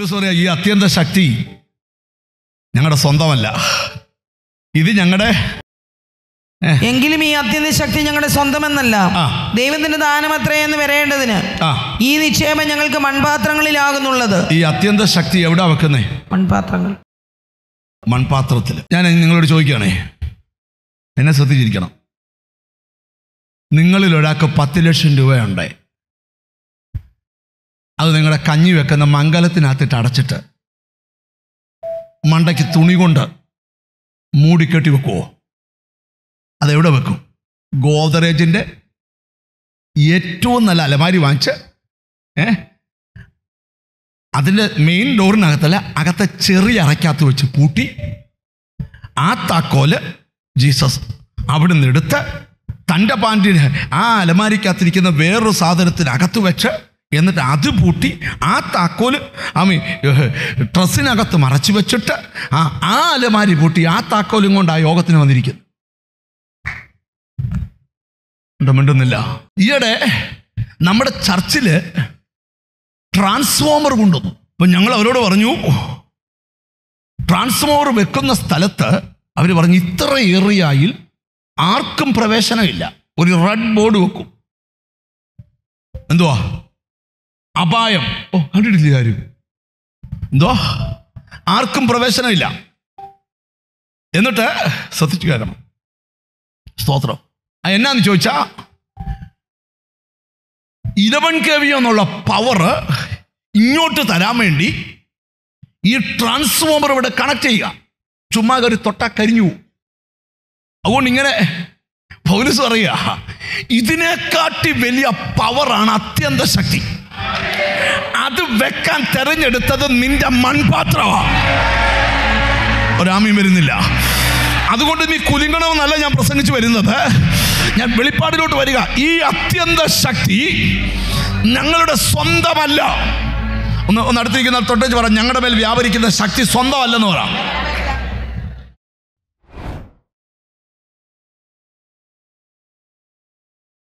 പൗലോസ് പറയാ ഈ അത്യന്ത ശക്തി ഞങ്ങളുടെ സ്വന്തമല്ല ഇത് ഞങ്ങളുടെ എങ്കിലും ഈ അത്യന്ത ശക്തി ഞങ്ങളുടെ സ്വന്തമെന്നല്ല ആ. ദൈവത്തിന്റെ ദാനം അത്രയെന്ന് വരേണ്ടതിന് ആ ഈ നിക്ഷേപം ഞങ്ങൾക്ക് മൺപാത്രങ്ങളിലാകുന്നുള്ളത് ഈ അത്യന്ത ശക്തി എവിടെ വെക്കുന്നേ മൺപാത്രങ്ങൾ മൺപാത്രത്തിൽ ഞാൻ നിങ്ങളോട് ചോദിക്കുകയാണേ എന്നെ ശ്രദ്ധിച്ചിരിക്കണം നിങ്ങളിൽ ഒരാൾക്ക് പത്ത് ലക്ഷം രൂപയുണ്ട് അത് നിങ്ങളുടെ കഞ്ഞി വെക്കുന്ന മംഗലത്തിനകത്തിട്ട് അടച്ചിട്ട് മണ്ടയ്ക്ക് തുണി കൊണ്ട് മൂടിക്കെട്ടി വെക്കുവോ അതെവിടെ വെക്കും ഗോദറേജിൻ്റെ ഏറ്റവും നല്ല അലമാരി വാങ്ങിച്ച് ഏ അതിൻ്റെ മെയിൻ ഡോറിനകത്തല്ല അകത്തെ ചെറിയ അറയ്ക്കകത്ത് വെച്ച് പൂട്ടി ആ താക്കോല് ജീസസ് അവിടെ നിന്ന് എടുത്ത് തൻ്റെ പാൻറ്റിന് ആ അലമാരിക്കകത്തിരിക്കുന്ന വേറൊരു സാധനത്തിനകത്ത് വെച്ച് എന്നിട്ട് അത് പൂട്ടി ആ താക്കോല് ആമി ഡ്രസ്സിനകത്ത് മറച്ചു വെച്ചിട്ട് ആ ആ അലമാരി പൂട്ടി ആ താക്കോലും കൊണ്ട് ആ യോഗത്തിന് വന്നിരിക്കുന്നു ഉണ്ടോ, മിണ്ടുന്നില്ല ഈയിടെ നമ്മുടെ ചർച്ചില് ട്രാൻസ്ഫോമർ കൊണ്ടുവന്നു അപ്പം ഞങ്ങൾ അവരോട് പറഞ്ഞു ട്രാൻസ്ഫോമർ വെക്കുന്ന സ്ഥലത്ത് അവർ പറഞ്ഞു ഇത്ര ഏറിയായിൽ ആർക്കും പ്രവേശനമില്ല ഒരു റെഡ് ബോർഡ് വെക്കും എന്തുവാ അപായം ഓ കണ്ടിട്ടില്ല ആരും എന്തുവാ ആർക്കും പ്രവേശനമില്ല എന്നിട്ട് ശ്രദ്ധിച്ചു കേൾക്കണം സ്തോത്രം ആ എന്നാന്ന് ചോദിച്ചാ ഇലവൻ കെ വി എന്നുള്ള പവർ ഇങ്ങോട്ട് തരാൻ വേണ്ടി ഈ ട്രാൻസ്ഫോമർ ഇവിടെ കണക്ട് ചെയ്യുക ചുമ്മാ കയറി തൊട്ടാ കരിഞ്ഞു പോകും. അതുകൊണ്ട് ഇങ്ങനെ പൗലസ് പറയുക ഇതിനെക്കാട്ടി വലിയ പവറാണ് അത്യന്ത ശക്തി അത് വെക്കാൻ തെരഞ്ഞെടുത്തത് നിന്റെ മൺപാത്രമാണ് ഒരാമയും വരുന്നില്ല അതുകൊണ്ട് നീ കുലുങ്ങണമെന്നല്ല ഞാൻ പ്രസംഗിച്ചു വരുന്നത് ഞാൻ വെളിപ്പാടിലോട്ട് വരിക ഈ അത്യന്ത ശക്തി ഞങ്ങളുടെ സ്വന്തമല്ല ഒന്ന് ഒന്ന് അടുത്തിരിക്കുന്ന തൊട്ടേച്ച് പറ ഞങ്ങളുടെ മേൽ വ്യാപരിക്കുന്ന ശക്തി സ്വന്തമല്ലെന്ന് പറ